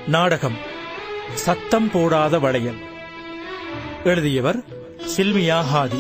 நாடகம் சத்தம் போடாத வளையல் எழுதியவர் சில்மியா ஹாதி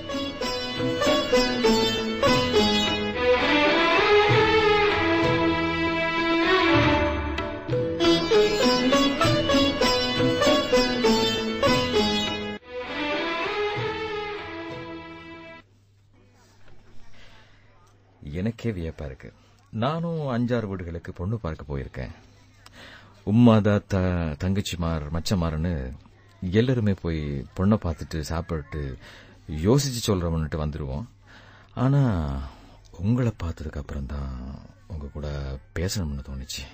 எனக்கே வியப்பா இருக்கு நானும் அஞ்சாறு வீடுகளுக்கு பொண்ணு பார்க்க போயிருக்கேன் உம்மாதா த தங்கச்சிமார் மச்சமாருன்னு எல்லாருமே போய் பொண்ணை பார்த்துட்டு சாப்பிட்டு யோசிச்சு சொல்றவன்ட்டு வந்துடுவோம் ஆனா உங்களை பார்த்ததுக்கு அப்புறம் தான் உங்க கூட பேசணும்னு தோணுச்சு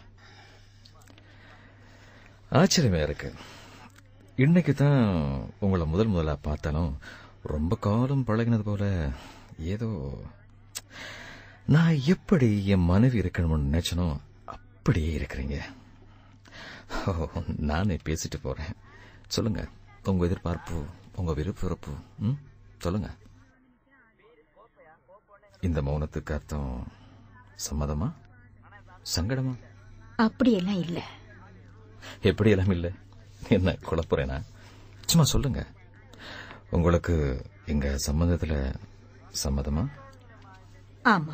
ஆச்சரியமா இருக்கு இன்னைக்கு தான் உங்களை முதல் முதலா பார்த்தாலும் ரொம்ப காலம் பழகினது போல ஏதோ நான் எப்படி என் மனைவி இருக்கணும்னு நினைச்சனோ அப்படியே இருக்கிறீங்க ஓ, நானே பேசிட்டு போறேன் சொல்லுங்க உங்க எதிர்பார்ப்பு உங்க விருப்ப வெறுப்பு ம் சொல்லுங்க இந்த மௌனத்துக்கு அர்த்தம் சம்மதமா சங்கடமா அப்படியெல்லாம் இல்ல எப்படி எல்லாம் இல்ல என்ன குழப்புறேனா சும்மா சொல்லுங்க உங்களுக்கு எங்க சம்மந்தத்துல சம்மதமா ஆமா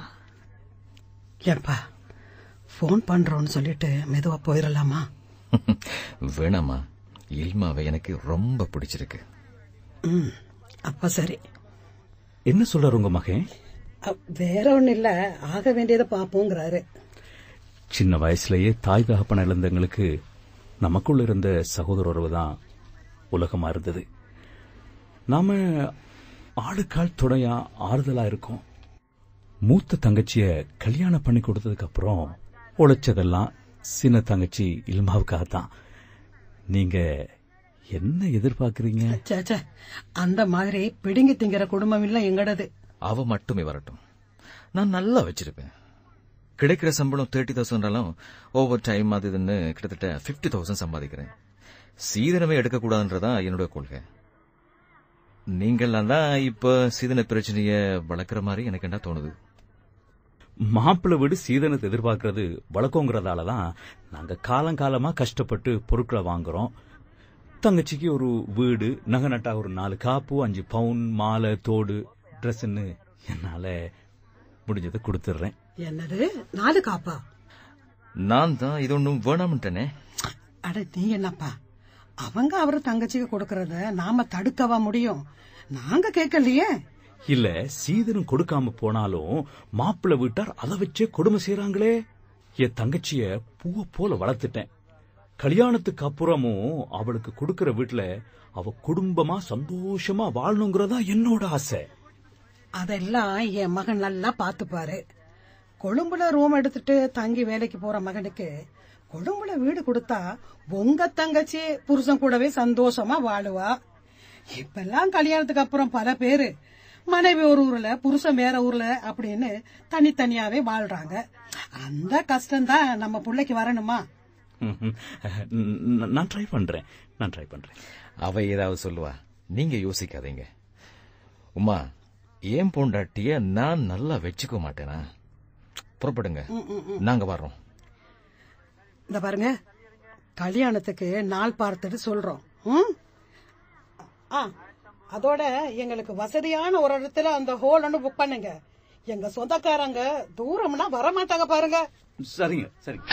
ஏன்பா ஃபோன் பண்றோம்னு சொல்லிட்டு மெதுவா போயிடலாமா வேணாமா இல்மாவை எனக்கு ரொம்ப பிடிச்சிருக்கு ம் அப்ப சரி என்ன சொல்றாரு உங்க மகன் அ, வேற ஒண்ணு இல்ல ஆக வேண்டியதை பாப்போங்கிறாரு சின்ன வயசுலயே தாய் தகப்பன இழந்தவங்களுக்கு நமக்குள்ள இருந்த சகோதர உறவு தான் உலகமா இருந்தது நாம ஆளுக்கால் துணையா ஆறுதலா இருக்கோம் மூத்த தங்கச்சிய கல்யாணம் பண்ணி கொடுத்ததுக்கு அப்புறம் உழைச்சதெல்லாம் சின்ன தங்கச்சி இல்மாவுக்காகத்தான் நீங்க என்ன எதிர்பார்க்கறீங்க ச்சே, ச்சே அந்த மாதிரி பிடுங்கி திங்கிற குடும்பம் இல்ல எங்கடது அவ மட்டுமே வரட்டும் நான் நல்லா வச்சிருப்பேன் கிடைக்கிற சம்பளம் தேர்ட்டி தௌசண்ட்லாம் ஓவர் டைம் அது இதுன்னு கிட்டத்தட்ட பிப்டி தௌசண்ட் சம்பாதிக்கிறேன் சீதனமே எடுக்கக்கூடாதுன்றதான் என்னோட கொள்கை நீங்கள்லாம் தான் இப்ப சீதன பிரச்சனைய வளர்க்குற மாதிரி எனக்கு என்ன தோணுது மாப்பிள்ளை வீடு சீதனத்தை எதிர்பார்க்கறது வழக்கங்கிறதால தான் நாங்க காலங்காலமா கஷ்டப்பட்டு பொருட்களை வாங்குறோம் தங்கச்சிக்கு ஒரு வீடு நகை நட்டா ஒரு நாலு காப்பு அஞ்சு பவுன் மாலை தோடு ட்ரெஸ்ன்னு என்னால முடிஞ்சதை கொடுத்துடுறேன் என்னது நாலு காப்பா நான் தான் இது ஒன்றும் வேணாம்ட்டனே அட நீ என்னப்பா அவங்க அவரு தங்கச்சிக்கு கொடுக்கறத நாம தடுக்கவா முடியும் நாங்க கேட்கலையே இல்ல சீதனம் கொடுக்காம போனாலும் மாப்பிள்ளை வீட்டார் அதை வச்சே கொடுமை செய்யறாங்களே என் தங்கச்சிய பூவை போல வளர்த்துட்டேன் கல்யாணத்துக்கு அப்புறமும் அவளுக்கு கொடுக்கற வீட்டுல அவ குடும்பமா சந்தோஷமா வாழணுங்கிறதா என்னோட ஆசை அதெல்லாம் என் மகன் நல்லா பாத்துப்பாரு கொழும்புல ரூம் எடுத்துட்டு தங்கி வேலைக்கு போற மகனுக்கு கொழும்புல வீடு கொடுத்தா உங்க தங்கச்சி புருஷன் கூடவே சந்தோஷமா வாழுவா இப்பெல்லாம் கல்யாணத்துக்கு அப்புறம் பல பேரு மனைவி ஒரு ஊர்ல புருஷன் வேற ஊர்ல அப்படின்னு தனித்தனியாவே வாழ்றாங்க அந்த கஷ்டம் தான் நம்ம பிள்ளைக்கு வரணுமா ம்ஹும். ந- நான் ட்ரை பண்றேன் நான் ட்ரை பண்றேன் அவ ஏதாவது சொல்லுவா நீங்க யோசிக்காதீங்க உமா ஏன் பொண்டாட்டிய நான் நல்லா வச்சுக்க மாட்டேனா புறப்படுங்க நாங்க வர்றோம் இந்த பாருங்க கல்யாணத்துக்கு நாள் பார்த்துட்டு சொல்றோம் ம்? ஆ, அதோட எங்களுக்கு வசதியான ஒரு இடத்துல அந்த ஹோல் ஒன்று புக் பண்ணுங்க எங்க சொந்தக்காரங்க தூரம்னா வர மாட்டாங்க பாருங்க சரிங்க சரிங்க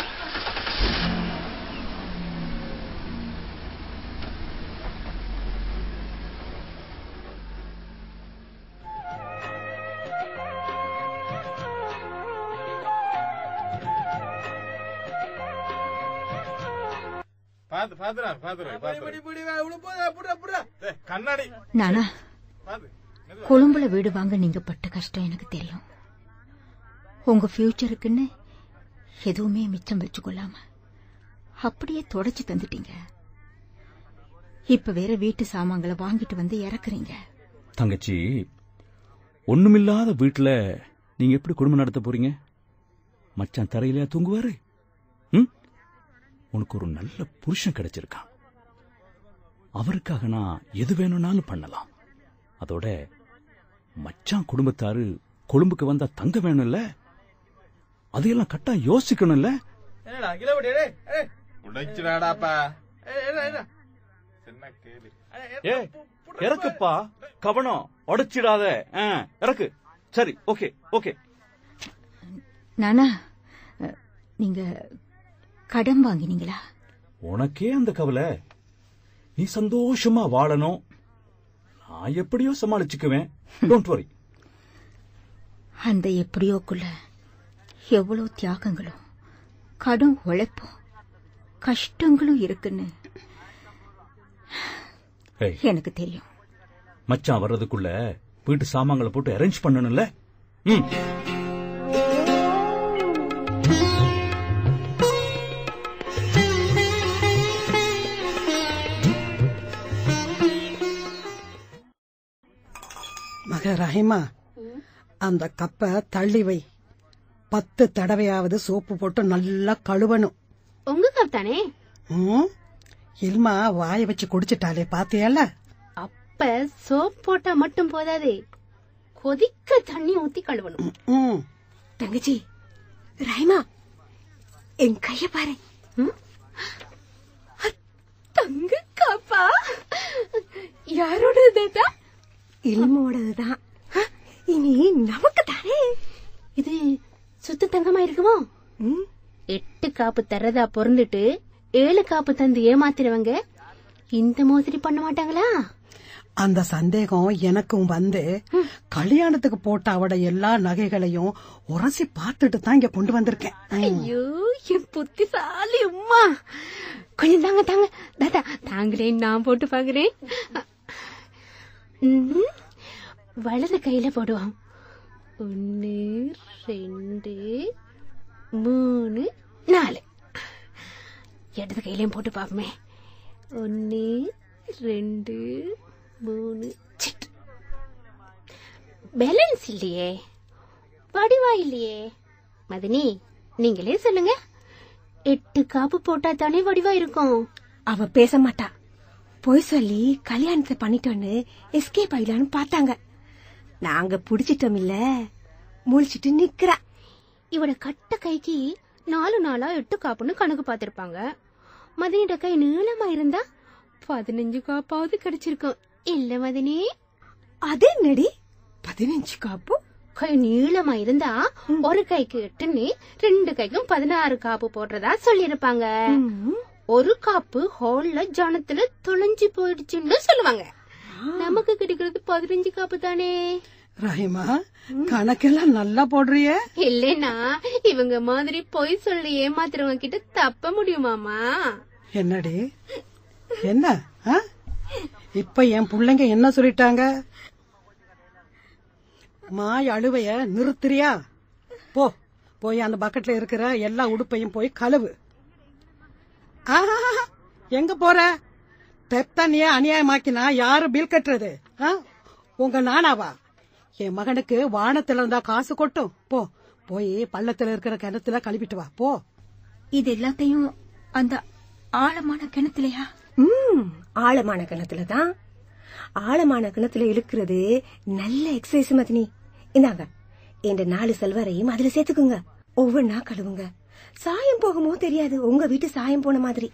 பாத்து பாத்துடா பாத்துடா பாத்துடா கண்ணாடி நானா பாத்து கொழும்புல வீடு வாங்க நீங்க பட்ட கஷ்டம் எனக்கு தெரியும் உங்க ஃபியூச்சருக்குன்னு எதுவுமே மிச்சம் வச்சுக்கொள்ளாம அப்படியே தொடச்சு தந்துட்டீங்க இப்ப வேற வீட்டு சாமான்களை வாங்கிட்டு வந்து இறக்குறீங்க தங்கச்சி ஒண்ணுமில்லாத வீட்டுல நீங்க எப்படி குடும்பம் நடத்த போறீங்க மச்சான் தரையிலயா தூங்குவாரு ம்? உனக்கு ஒரு நல்ல புருஷன் கிடைச்சிருக்கான் அவருக்காக நான் எது வேணும்னாலும் பண்ணலாம் அதோட மச்சான் குடும்பத்தாரு கொழும்புக்கு வந்தா தங்க வேணும்ல அதையெல்லாம் கட்டா யோசிக்கணும்ல என்னடா கிலோமீட்டர் உடைச்சிடாடாப்பா சின்ன கேளு ஏ இறக்குப்பா கவனம் உடைச்சிடாத ஆ, இறக்கு சரி ஓகே ஓகே நானா அஹ், நீங்க கடன் வாங்கினீங்களா உனக்கே அந்த கவலை நீ சந்தோஷமா வாழணும் நான் எப்படியோ சமாளிச்சுக்குவேன் டோன்ட் வரி அந்த எப்படியோக்குள்ள எவ்வளவு தியாகங்களும் கடும் உழைப்பும் கஷ்டங்களும் இருக்குன்னு ஏய் எனக்கு தெரியும் மச்சான் வர்றதுக்குள்ள வீட்டு சாமான்களை போட்டு அரேஞ்ச் பண்ணணும்ல ம் மக ரஹிமா அந்த கப்பை தள்ளி வை பத்து தடவையாவது சோப்பு போட்டு நல்லா கழுவணும் உங்க கப் தானே ம்? இல்மா வாய வச்சு குடிச்சிட்டாலே பாத்தியால அப்ப சோப் போட்டா மட்டும் போதாதே கொதிக்க தண்ணி ஊத்தி கழுவணும் ம் தங்கச்சி ராய்மா என் கைய பாரு ம்? தங்க காப்பா யாரோட தாத்தா இல்மோடதுதான் இனி நமக்கு தானே இது சுத்த தங்கமா இருக்குமோ ம், எட்டு காப்பு தர்றதா பொருந்துட்டு ஏழு காப்பு தந்து ஏமாத்துறவங்க இந்த மாதிரி பண்ண மாட்டாங்களா அந்த சந்தேகம் எனக்கும் வந்து கல்யாணத்துக்கு போட்ட அவட எல்லா நகைகளையும் உரசி பார்த்துட்டு தான் இங்க கொண்டு வந்திருக்கேன் ம். ஐயோ என் புத்திசாலி உம்மா கொஞ்சம் தாங்க தாங்க தாத்தா தாங்களே நான் போட்டு பாக்குறேன் ம், வலது கையில போடுவோம் ஒன்னு ரெண்டு மூணு நாலு இடது கையிலயும் போட்டு பாப்போமே ஒன்னு ரெண்டு மூணு சிட் பேலன்ஸ் இல்லையே வடிவா இல்லையே மதினி நீங்களே சொல்லுங்க எட்டு காப்பு போட்டா தானே வடிவா இருக்கும் அவ பேச மாட்டா பொய் சொல்லி கல்யாணத்தை பண்ணிட்டோன்னு எஸ்கேப் ஆயிடலான்னு பார்த்தாங்க நாங்க புடிச்சிட்டோம் இல்ல முழிச்சிட்டு நிக்கிறா இவட கட்ட கைக்கு நாலு நாளா எட்டு காப்புன்னு கணக்கு பார்த்திருப்பாங்க மதினியோட கை நீளமா இருந்தா பதினஞ்சு காப்பாவது கிடைச்சிருக்கும் இல்ல மதினி அதே நடி பதினஞ்சு காப்பு கை நீளமா இருந்தா ஒரு கைக்கு எட்டுன்னு ரெண்டு கைக்கும் பதினாறு காப்பு போடுறதா சொல்லிருப்பாங்க ம், ஒரு காப்பு ஹால்ல ஜனத்துல தொலைஞ்சு போயிடுச்சுன்னு சொல்லுவாங்க நமக்கு கிடைக்கிறது பதினஞ்சு காப்பு தானே ரஹிமா கணக்கெல்லாம் நல்லா போடுறியே இல்லைன்னா இவங்க மாதிரி பொய் சொல்லி ஏமாத்துறவங்க கிட்ட தப்ப முடியுமாமா என்னடி என்ன ஆ? இப்ப என் புள்ளைங்க என்ன சொல்லிட்டாங்க மாய் அழுவைய நிறுத்துறியா போ போய் அந்த பக்கெட்ல இருக்கிற எல்லா உடுப்பையும் போய் கழுவு ஆஹா, எங்க போற டெப் தண்ணிய அநியாயமாக்கினா யாரு பில் கட்டுறது ஆ? உங்க நானாவா என் மகனுக்கு வானத்துல இருந்தா காசு கொட்டும் போ போய் பள்ளத்துல இருக்கிற கிணத்துல கழுவிட்டு வா போ இது எல்லாத்தையும் அந்த ஆழமான கிணத்துலயா ம், ஆழமான கிணத்துல தான் ஆழமான கிணத்துல இழுக்கிறது நல்ல எக்ஸசைஸ் மதினி இந்தாங்க இந்த நாலு செல்வரையும் அதுல சேர்த்துக்குங்க ஒவ்வொன்னா கழுவுங்க சாயம் போகுமோ தெரியாது உங்க வீட்டு சாயம் போன மாதிரி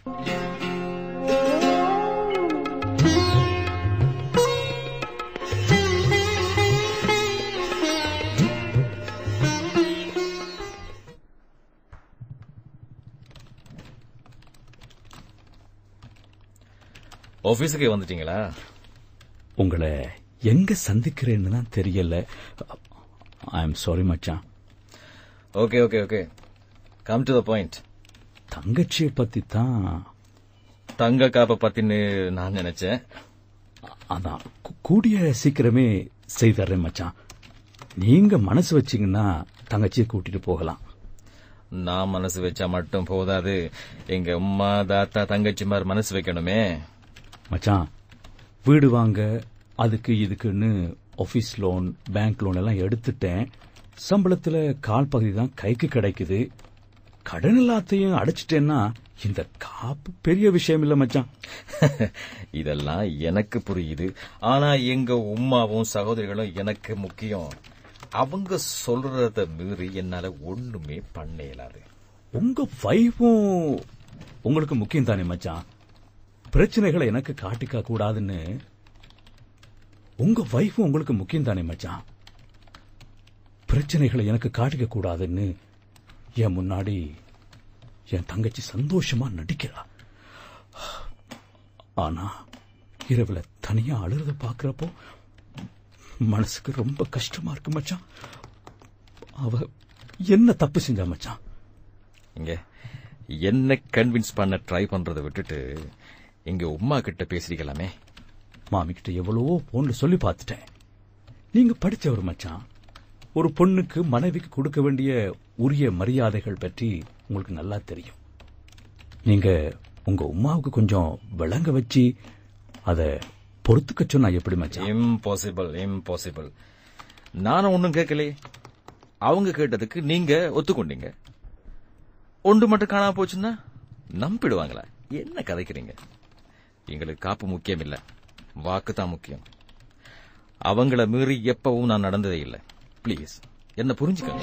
ஆபீஸுக்கு வந்துட்டீங்களா உங்களை எங்க சந்திக்கிறேன்னு தான் தெரியல ஐ எம் சாரி மச்சான் okay okay okay come to the point தங்கச்சியை பத்தி தான் தங்க காப்பை பத்தின்னு நான் நினைச்சேன் அதான் கூ- கூடிய சீக்கிரமே செய்தர்றேன் மச்சான் நீங்க மனசு வச்சீங்கன்னா தங்கச்சியை கூட்டிட்டு போகலாம் நான் மனசு வச்சா மட்டும் போதாது எங்க உம்மா தாத்தா தங்கச்சிமார் மனசு வைக்கணுமே மச்சான் வீடு வாங்க அதுக்கு இதுக்குன்னு ஆபீஸ் லோன் பேங்க் லோன் எல்லாம் எடுத்துட்டேன் சம்பளத்துல கால் பகுதி தான் கைக்கு கிடைக்குது கடன் எல்லாத்தையும் அடைச்சிட்டேன்னா இந்த காப்பு பெரிய விஷயம் இல்ல மச்சான் இதெல்லாம் எனக்கு புரியுது ஆனா எங்க உம்மாவும் சகோதரிகளும் எனக்கு முக்கியம் அவங்க சொல்றத மீறி என்னால ஒண்ணுமே பண்ண இயலாது உங்க வைஃபும் உங்களுக்கு முக்கியம் தானே மச்சான் பிரச்சனைகளை எனக்கு காட்டிக்க கூடாதுன்னு உங்க வைஃபும் உங்களுக்கு முக்கியம் தானே மச்சான் பிரச்சனைகளை எனக்கு காட்டிக்க கூடாதுன்னு என் முன்னாடி என் தங்கச்சி சந்தோஷமா நடிக்கிறா ஆனா இரவுல தனியா அழுறத பாக்குறப்போ மனசுக்கு ரொம்ப கஷ்டமா இருக்கு மச்சான் அவ என்ன தப்பு செஞ்சா மச்சான் இங்க என்ன கன்வின்ஸ் பண்ண ட்ரை பண்றதை விட்டுட்டு இங்க உமா கிட்ட பேசிருக்கலாமே மாமி கிட்ட எவ்வளவோ போன்ல சொல்லி பார்த்துட்டேன் நீங்க படிச்சவர் மச்சான் ஒரு பொண்ணுக்கு மனைவிக்கு கொடுக்க வேண்டிய உரிய மரியாதைகள் பற்றி உங்களுக்கு நல்லா தெரியும் நீங்க உங்க உமாவுக்கு கொஞ்சம் விளங்க வச்சு அத பொறுத்துக்க சொன்னா எப்படி மச்சான் இம்பாசிபிள் இம்பாசிபிள் நானும் ஒன்னும் கேட்கலையே அவங்க கேட்டதுக்கு நீங்க ஒத்துக்கொண்டீங்க ஒன்று மட்டும் காணாம போச்சுன்னா நம்பிடுவாங்களா என்ன கதைக்கிறீங்க எங்களுக்கு காப்பு முக்கியம் இல்ல வாக்கு தான் முக்கியம் அவங்கள மீறி எப்பவும் நான் நடந்ததே இல்லை ப்ளீஸ் என்ன புரிஞ்சுக்கங்க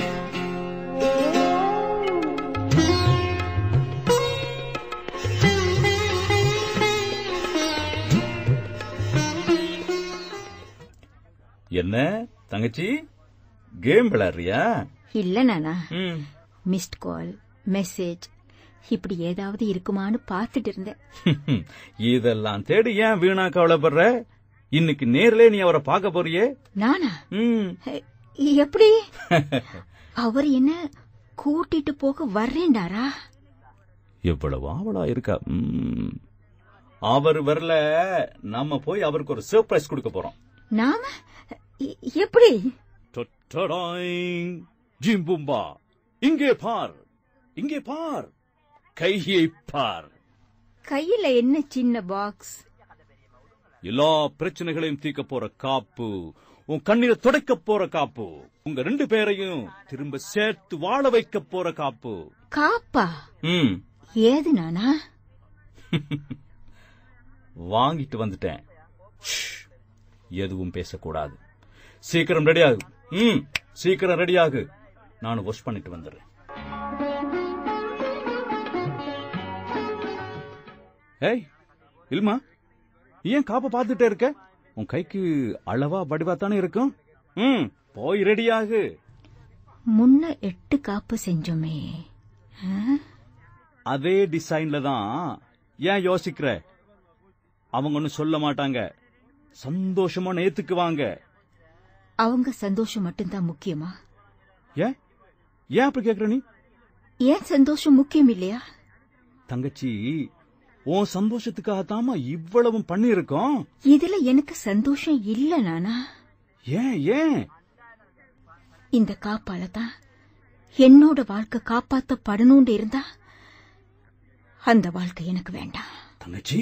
என்ன தங்கச்சி கேம் விளையாடுறியா இல்ல நானா ம். மிஸ்ட் கால் மெசேஜ் இப்படி ஏதாவது இருக்குமான்னு பார்த்துட்டு இருந்தேன் இதெல்லாம் தேடி ஏன் வீணா கவலைப்படுற இன்னைக்கு நேர்ல நீ அவரை பார்க்க போறியே நானா ம். எ- எப்படி அவர் என்ன கூட்டிட்டு போக வர்றேன்டாரா எவ்வளவு ஆவலா இருக்கா ம். அவர் வரல நாம போய் அவருக்கு ஒரு சர்ப்ரைஸ் கொடுக்க போறோம் நாம எ- எப்படி டொட்டடாயிங். ஜிம்பும்பா இங்கே பார் இங்கே பார் கையை பார் கையில என்ன சின்ன பாக்ஸ் எல்லா பிரச்சனைகளையும் தீர்க்க போற காப்பு உன் கண்ணீரை துடைக்க போற காப்பு உங்க ரெண்டு பேரையும் திரும்ப சேர்த்து வாழ வைக்க போற காப்பு காப்பா ம் ஏது நானா வாங்கிட்டு வந்துட்டேன் ஷ். எதுவும் பேசக்கூடாது சீக்கிரம் ரெடி ஆகு ம் சீக்கிரம் ரெடி ஆகு நான் வாஷ் பண்ணிட்டு வந்துடுறேன் ஏய் இல்மா ஏன் காப்ப பார்த்துட்டே இருக்க உன் கைக்கு அளவா வடிவா தானே இருக்கும் ம் போய் ரெடி ஆகு முன்ன எட்டு காப்பு செஞ்சோமே ஆ? அதே டிசைன்ல தான் ஏன் யோசிக்கிற அவங்க ஒன்னும் சொல்ல மாட்டாங்க சந்தோஷமா நேத்துக்குவாங்க அவங்க சந்தோஷம் மட்டும்தான் முக்கியமா ஏன் ஏன் அப்படி கேக்குற நீ ஏன் சந்தோஷம் முக்கியம் இல்லையா தங்கச்சி உன் சந்தோஷத்துக்காகத்தாமா இவ்வளவும் பண்ணியிருக்கோம் இதுல எனக்கு சந்தோஷம் இல்ல நானா ஏன் ஏன் இந்த காப்பால தான் என்னோட வாழ்க்கை காப்பாத்தப்படணும்னு இருந்தா அந்த வாழ்க்கை எனக்கு வேண்டாம் தங்கச்சி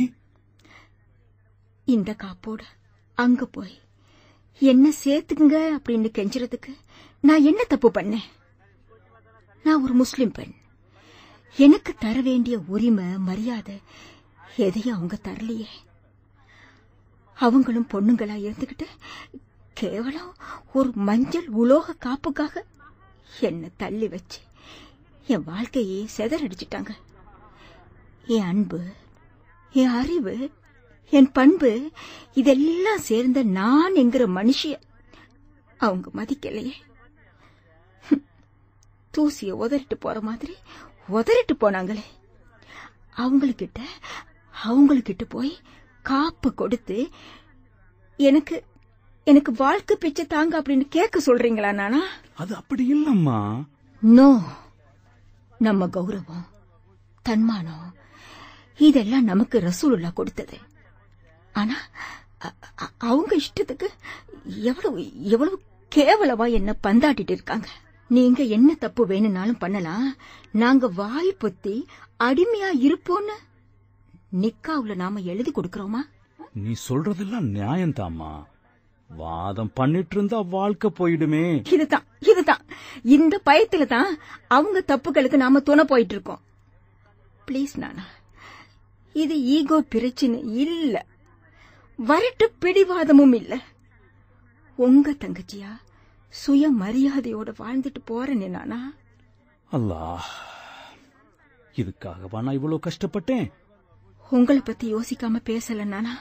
இந்த காப்போட அங்க போய் என்ன சேர்த்துக்குங்க அப்படின்னு கெஞ்சுறதுக்கு நான் என்ன தப்பு பண்ணேன் நான் ஒரு முஸ்லிம் பெண் எனக்கு தர வேண்டிய உரிமை மரியாதை எதையும் அவங்க தரலையே அவங்களும் பொண்ணுங்களா இருந்துகிட்டு கேவலம் ஒரு மஞ்சள் உலோக காப்புக்காக என்ன தள்ளி வச்சு என் வாழ்க்கையே செதறடிச்சிட்டாங்க என் அன்பு என் அறிவு என் பண்பு இதெல்லாம் சேர்ந்த நான் என்கிற மனுஷிய அவங்க மதிக்கலையே ஹம். தூசிய உதறிட்டு போற மாதிரி உதறிட்டு போனாங்களே அவங்களுக்கிட்ட அவங்களுக்கிட்ட போய் காப்பு கொடுத்து எனக்கு எனக்கு வாழ்க்கை பிச்சை தாங்க அப்படின்னு கேட்க சொல்றீங்களா நானா அது அப்படி இல்லம்மா நோ நம்ம கௌரவம் தன்மானம் இதெல்லாம் நமக்கு ரசூலுல்லா கொடுத்தது ஆனா அ- அ- அவங்க இஷ்டத்துக்கு எவ்வளவு எவ்வளவு கேவலமா என்ன பந்தாட்டிட்டு இருக்காங்க நீங்க என்ன தப்பு வேணும்னாலும் பண்ணலாம் நாங்க வாய் பொத்தி அடிமையா இருப்போம்னு நிக்காவுல நாம எழுதி கொடுக்கறோமா நீ சொல்றதெல்லாம் நியாயம்தாம்மா வாதம் பண்ணிட்டு இருந்தா வாழ்க்கை போயிடுமே இதுதான் இதுதான் இந்த பயத்துல தான் அவங்க தப்புகளுக்கு நாம துணை போயிட்டு இருக்கோம் ப்ளீஸ் நானா இது ஈகோ பிரச்சனை இல்ல வரட்டு பிடிவாதமும் இல்ல உங்க தங்கச்சியா சுய மரியாதையோட வாழ்ந்துட்டு போறேனே நானா அல்லாஹ் இதுக்காகவா நான் இவ்வளவு கஷ்டப்பட்டேன் உங்களை பத்தி யோசிக்காம பேசல நானா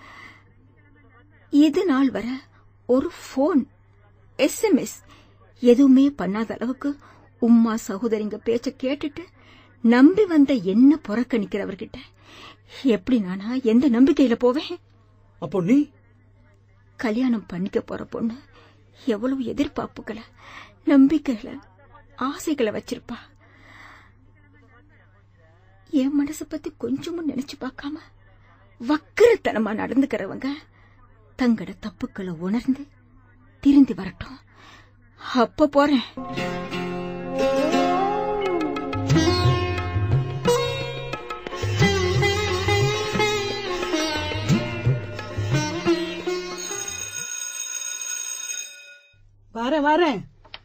இது நாள் வர ஒரு போன் எஸ்எம்எஸ் எதுவுமே பண்ணாத அளவுக்கு உம்மா சகோதரிங்க பேச்ச கேட்டுட்டு நம்பி வந்த என்ன புறக்கணிக்கிறவர்கிட்ட எப்படி நானா எந்த நம்பிக்கையில போவேன் அப்போ நீ கல்யாணம் பண்ணிக்க போற பொண்ணு எவ்வளவு எதிர்பார்ப்புகளை நம்பிக்கைகளை ஆசைகளை வச்சிருப்பா என் மனசை பத்தி கொஞ்சமும் நினைச்சு பார்க்காம வக்கரத்தனமா நடந்துக்கிறவங்க தங்களோட தப்புக்களை உணர்ந்து திருந்தி வரட்டும் அப்ப போறேன் வரேன் வரேன்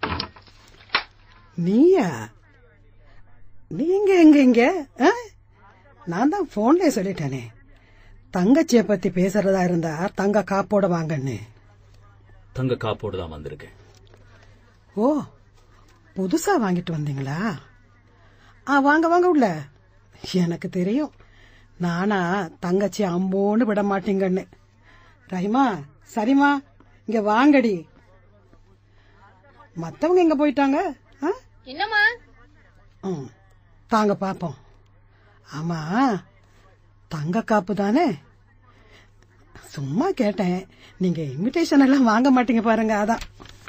நீயா நீங்க எங்க இங்க ஆ? நான் தான் போன்ல சொல்லிட்டேனே தங்கச்சிய பத்தி பேசுறதா இருந்தா தங்க காப்போட வாங்கன்னு தங்க காப்போடு தான் வந்திருக்கேன் ஓ புதுசா வாங்கிட்டு வந்தீங்களா ஆ வாங்க வாங்க உள்ள எனக்கு தெரியும் நானா தங்கச்சி அம்போன்னு விட மாட்டீங்கன்னு ரஹிமா சரிம்மா இங்க வாங்கடி மத்தவங்க எங்க போயிட்டாங்க ஆ? என்னம்மா ம், தாங்க பாப்போம் ஆமா தங்க காப்பு தானே சும்மா கேட்டேன் நீங்க இன்விடேஷன் எல்லாம் வாங்க மாட்டீங்க பாருங்க அதான்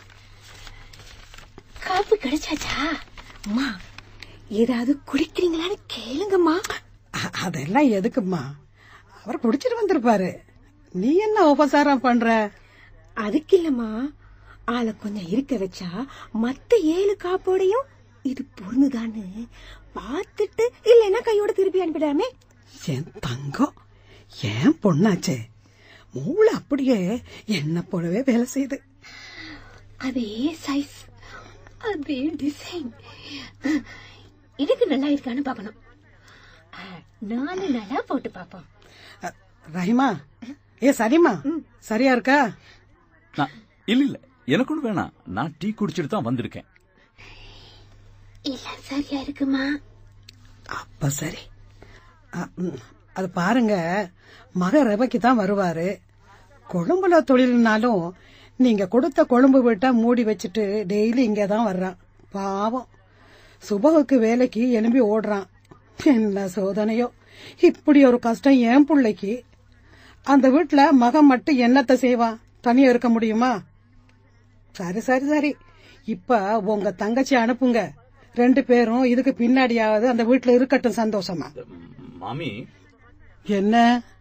காப்பு கிடைச்சாச்சா அம்மா ஏதாவது குடிக்கிறீங்களான்னு கேளுங்கம்மா அ- அதெல்லாம் எதுக்குமா அவர் குடிச்சிட்டு வந்திருப்பாரு நீ என்ன உபசாரம் பண்ற அதுக்கு இல்லம்மா ஆளை கொஞ்சம் இருக்க வச்சா மத்த ஏழு காப்போடையும் இது பொருந்துதான்னு பார்த்துட்டு இல்லைன்னா கையோட திருப்பி அனுப்பிடாமே என் தங்கம் ஏன் பொண்ணாச்சே மூளை அப்படியே என்ன போலவே வேலை செய்யுது அதே சைஸ் அதே டிசைன் இதுக்கு நல்லா இருக்கான்னு பார்க்கணும் அஹ், நாலு நாளா போட்டு பார்ப்போம் அ, ரஹிமா ஏ சரிம்மா சரியா இருக்கா நான் இல்ல இல்ல எனக்கு ஒண்ணு வேணாம் நான் டீ குடிச்சிட்டு தான் வந்திருக்கேன் இல்ல சரியா இருக்குமா அப்ப சரி அ, ம், அது பாருங்க மக ரவைக்கு தான் வருவாரு கொழும்புல தொழில்னாலும் நீங்க கொடுத்த கொழும்பு வீட்டை மூடி வச்சுட்டு டெய்லி இங்கே தான் வர்றான் பாவம் சுபகுக்கு வேலைக்கு எலும்பி ஓடுறான் என்ன சோதனையோ இப்படி ஒரு கஷ்டம் என் பிள்ளைக்கு அந்த வீட்டுல மகன் மட்டும் என்னத்தை செய்வான் தனியா இருக்க முடியுமா சரி சரி சரி இப்ப உங்க தங்கச்சி அனுப்புங்க ரெண்டு பேரும் இதுக்கு பின்னாடியாவது அந்த வீட்டுல இருக்கட்டும் சந்தோஷமா மாமி என்ன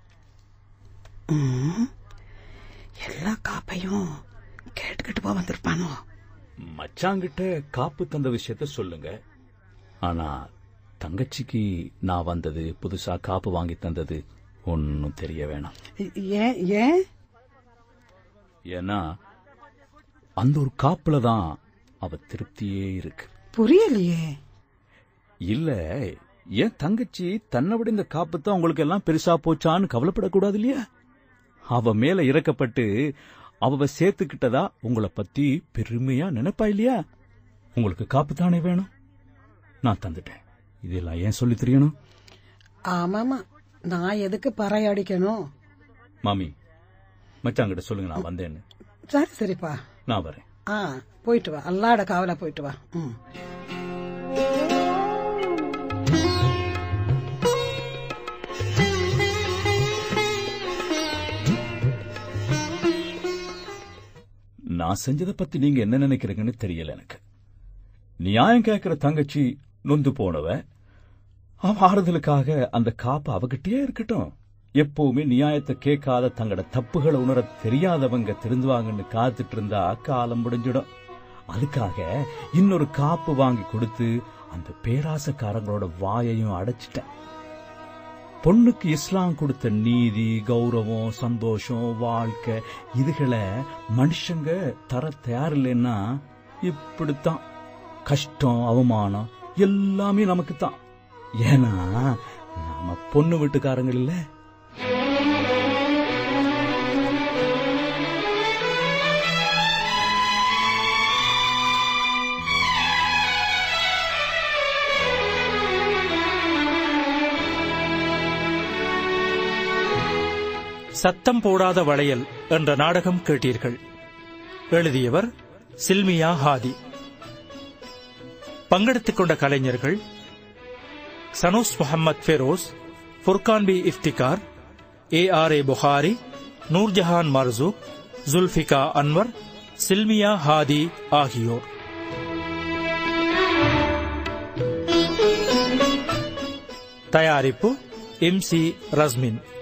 ம், எல்லா காப்பையும் கேட்டுக்கிட்டு போ வந்திருப்பானோ மச்சாங்கிட்ட காப்பு தந்த விஷயத்த சொல்லுங்க ஆனா தங்கச்சிக்கு நான் வந்தது புதுசா காப்பு வாங்கி தந்தது ஒன்னும் தெரிய வேணாம் இ- ஏன் ஏன் ஏன்னா அந்த ஒரு காப்புல தான் அவ திருப்தியே இருக்கு புரியலையே இல்ல ஏன் தங்கச்சி தன்னை விட இந்த காப்பு தான் உங்களுக்கு எல்லாம் பெருசா போச்சான்னு கவலைப்படக்கூடாது இல்லையா அவ மேல இறக்கப்பட்டு அவ சேர்த்துக்கிட்டதா உங்களை பத்தி பெருமையா நினைப்பா இல்லையா உங்களுக்கு காப்பு தானே வேணும் நான் தந்துட்டேன் இதெல்லாம் ஏன் சொல்லி தெரியணும் ஆமாமா நான் எதுக்கு பறையடிக்கணும் மாமி மச்சாங்கிட்ட சொல்லுங்க நான் வந்தேன்னு சரி சரிப்பா நான் வரேன் ஆ போயிட்டு வா அல்லாட காவலா போயிட்டு வா ம் நான் செஞ்சதை பத்தி நீங்க என்ன நினைக்கிறீங்கன்னு தெரியல எனக்கு நியாயம் கேட்கிற தங்கச்சி நொந்து போனவ அவ ஆறுதலுக்காக அந்த காப்பு அவகிட்டயே இருக்கட்டும் எப்பவுமே நியாயத்தை கேட்காத தங்களோட தப்புகளை உணர தெரியாதவங்க திருந்துவாங்கன்னு காத்துட்டு இருந்தா காலம் முடிஞ்சிடும் அதுக்காக இன்னொரு காப்பு வாங்கி கொடுத்து அந்த பேராசக்காரங்களோட வாயையும் அடைச்சிட்டேன் பொண்ணுக்கு இஸ்லாம் கொடுத்த நீதி கௌரவம் சந்தோஷம் வாழ்க்கை இதுகளை மனுஷங்க தர தயாரில்லைன்னா இப்படித்தான் கஷ்டம் அவமானம் எல்லாமே நமக்கு தான் ஏன்னா நாம பொண்ணு வீட்டுக்காரங்க இல்ல சத்தம் போடாத வளையல் என்ற நாடகம் கேட்டீர்கள் எழுதியவர் சில்மியா ஹாதி பங்கெடுத்துக் கொண்ட கலைஞர்கள் Sanoos Mohamed Feroz Furkan P Iftikar A R A Bukhari Noorjahan Marzook Zulfika Anwar Silmiya Hadi ஆகியோர் தயாரிப்பு எம் சி ரஸ்மின்